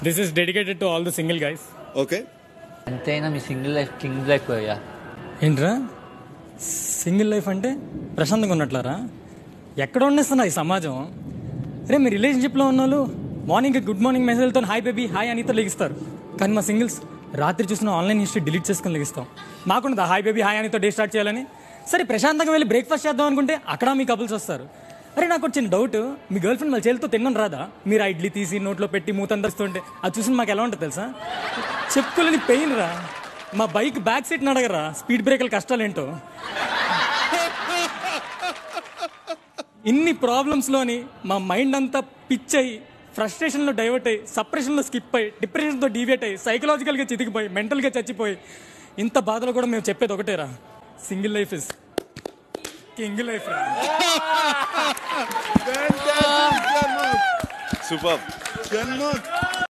this is dedicated to all the single guys okay అంతైనా మీ single life king life పోయా ఏంట్రా single life అంటే ప్రశాంతంగా ఉన్నట్లారా ఎక్కడ ఉండేస్తున్నా ఈ సమాజం రే మీ రిలేషన్షిప్లో ఉన్న వాళ్ళు మార్నింగ్ గుడ్ మార్నింగ్ మెసేజ్తో హాయ్ బేబీ హాయ్ అనితో లెగిస్తారు కానీ మా సింగిల్స్ రాత్రి చూసిన ఆన్లైన్ హిస్టరీ డిలీట్ చేసుకుని లెగిస్తాం మాకుండదా హాయ్ బేబీ హాయ్ అనితో డే స్టార్ట్ చేయాలని సరే ప్రశాంతంగా వెళ్ళి బ్రేక్ఫాస్ట్ చేద్దాం అనుకుంటే అక్కడ మీ కపుల్స్ వస్తారు అరే నాకు వచ్చిన డౌట్ మీ గర్ల్ ఫ్రెండ్ వాళ్ళ చేతితో తినడం రాదా మీరు ఆ ఇడ్లీ తీసి నోట్లో పెట్టి మూతందరిస్తుంటే అది చూసి మాకు ఎలా ఉంటుంది తెలుసా చెప్పుకోలేని పెయిన్ రా మా బైక్ బ్యాక్ సీట్ అడగరా స్పీడ్ బ్రేకర్ల కష్టాలు ఏంటో ఇన్ని ప్రాబ్లమ్స్లోని మా మైండ్ అంతా పిచ్ అయ్యి ఫ్రస్ట్రేషన్లో డైవర్ట్ అయ్యి సప్రెషన్లో స్కిప్ అయ్యి డిప్రెషన్తో డీవియేట్ అయ్యి సైకలాజికల్గా చితికిపోయి మెంటల్గా చచ్చిపోయి ఇంత బాధలో కూడా మేము చెప్పేది ఒకటేరా single life is king life రా సూపర్